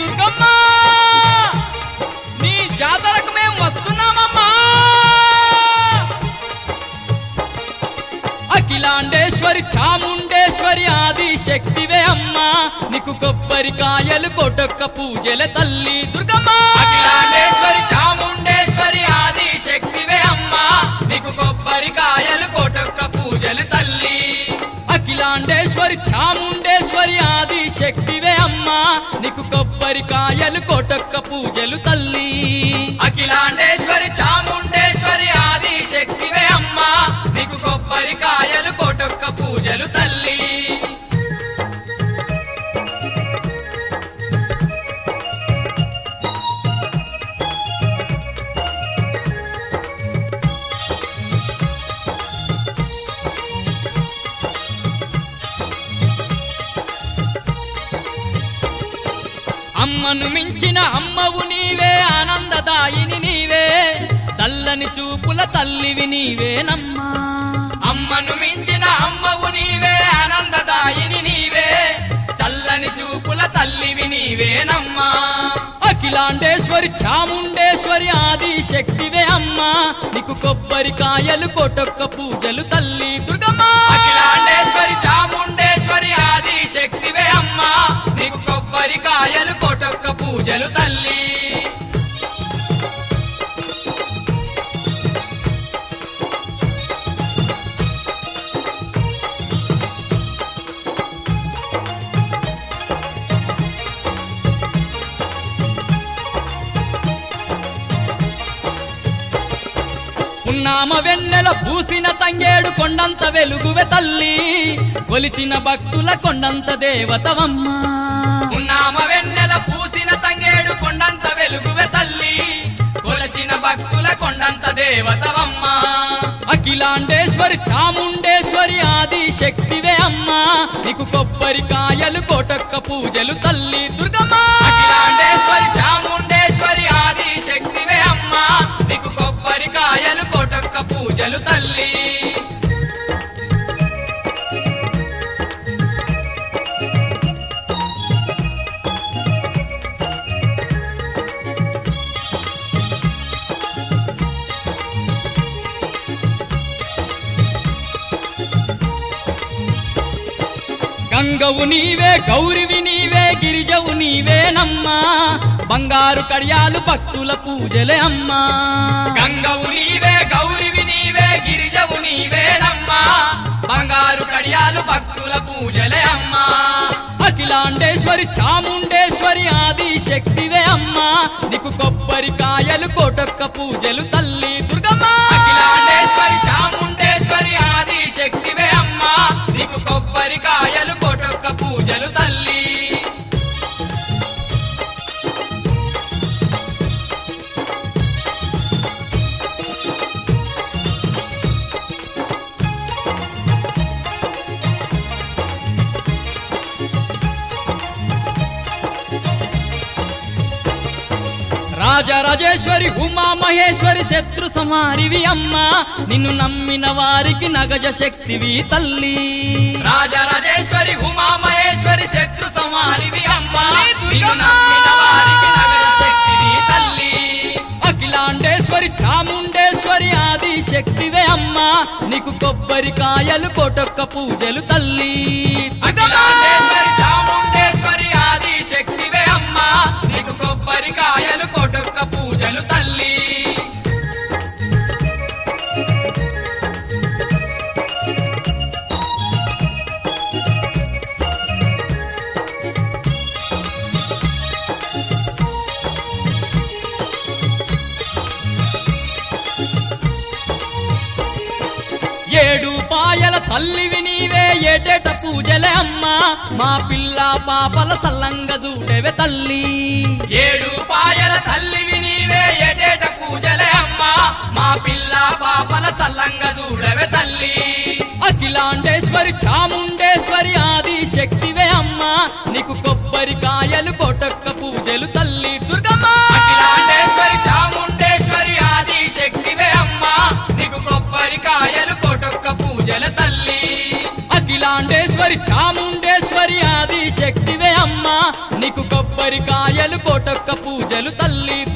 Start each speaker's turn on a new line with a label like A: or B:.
A: దుర్గమ్మ నీ జాతరకు మేము వస్తున్నామమ్మా అఖిలాండేశ్వరి చాముండేశ్వరి ఆది శక్తివే అమ్మా నీకు కొబ్బరికాయలు కొట్టొక్క పూజల తల్లి దుర్గమ్మ
B: అఖిలాండేశ్వరి చాముండేశ్వరి ఆది శక్తివే అమ్మా నీకు కొబ్బరికాయలు కోటొక్క పూజలు తల్లి
A: అఖిలాండేశ్వరి చాముండేశ్వరి ఆది శక్తివే అమ్మా నీకు కొబ్బరికాయలు కొట్టొక్క పూజలు తల్లి
B: అఖిలాండేశ్వరి చాముండేశ్వరి ఆది శక్తివే అమ్మా నీకు కొబ్బరికాయలు కోటొక్క పూజలు తల్లి
A: అమ్మను మించిన అమ్మవు నీవే ఆనందదాయిని నీవే చల్లని చూపుల తల్లివి నీవేనమ్మా
B: అమ్మను మించిన అమ్మవు నీవే ఆనందదాయిని నీవే చల్లని చూపుల తల్లివి నీవేనమ్మా
A: అఖిలాండేశ్వరి చాముండేశ్వరి ఆది శక్తివే అమ్మా నీకు కొబ్బరికాయలు కొట్టొక్క పూజలు తల్లి దుర్గమ్మ
B: అఖిలాండేశ్వరి చాముండేశ్వరి ఆది శక్తివే అమ్మా నీకు కొబ్బరికాయలు కోటొక్క పూజలు తల్లి
A: ఉన్నామ వెన్నెల పూసిన తంగేడు కొండంత వెలుగువే తల్లి కొలిచిన భక్తుల కొండంత దేవతవమ్మా
B: ఉన్నామ వెన్నెల పూసిన తంగేడు కొండంత వెలుగువే తల్లి కొలచిన భక్తుల కొండంత దేవతవమ్మ
A: అఖిలాండేశ్వరి చాముండేశ్వరి ఆది శక్తివే అమ్మా నీకు కొబ్బరికాయలు కోటొక్క పూజలు తల్లి దుర్గమ్మ
B: అఖిలాండేశ్వరి చాముండేశ్వరి ఆది శక్తివే అమ్మా నీకు కొబ్బరికాయలు కోటొక్క పూజలు తల్లి
A: గంగవు నీవే గౌరివి నీవే గిరిజవు నీవేనమ్మా బంగారు కడియాలు భక్తుల పూజలే అమ్మా
B: గంగవు నీవే గౌరివి నీవే గిరిజవు నీవేనమ్మా బంగారు కడియాలు భక్తుల పూజలే అమ్మా
A: అఖిలాండేశ్వరి చాముండేశ్వరి ఆది శక్తివే అమ్మా నీకు కొబ్బరికాయలు కోటొక్క పూజలు తల్లి దుర్గమ్మ
B: అఖిలాండేశ్వరి చాముండేశ్వరి ఆది శక్తివే అమ్మా నీకు కొబ్బరికాయలు కోటొక్క పూజలు తల్లి
A: రాజరాజేశ్వరి ఉమా మహేశ్వరి శత్రు సమారివి అమ్మా నిన్ను నమ్మిన వారికి నగజ శక్తివి తల్లి
B: రాజరాజేశ్వరి ఉమా మహేశ్వరి శత్రు సమారివి అమ్మా నిన్ను నమ్మిన వారికి నగర శక్తివి తల్లి
A: అఖిలాండేశ్వరి చాముండేశ్వరి ఆది శక్తివే అమ్మా నీకు కొబ్బరికాయలు కోటొక్క పూజలు తల్లి
B: అఖిలాండేశ్వరి చాముండేశ్వరి ఆది శక్తివే అమ్మా నీకు కొబ్బరికాయలు కోటొక్క పూజలు తల్లి
A: ఏడు పాయల తల్లివి నీవే ఏటేట పూజలే అమ్మా మా పిల్ల పాపల సల్లంగ దూడెవే తల్లి
B: ఏడు పాయల తల్లివి నీవే ఎటేట పూజలే అమ్మా మా పిల్ల పాపల సల్లంగా చూడవే తల్లి
A: అఖిలాండేశ్వరి చాముండేశ్వరి ఆది శక్తివే అమ్మా నీకు కొబ్బరికాయలు కోటొక్క పూజలు తల్లి దుర్గమ్మ
B: అఖిలాండేశ్వరి చాముండేశ్వరి ఆది శక్తివే అమ్మా నీకు కొబ్బరికాయలు కోటొక్క పూజల తల్లి
A: అఖిలాండేశ్వరి చాముండేశ్వరి ఆది శక్తివే అమ్మా నీకు కొబ్బరికాయలు కోటొక్క పూజలు తల్లి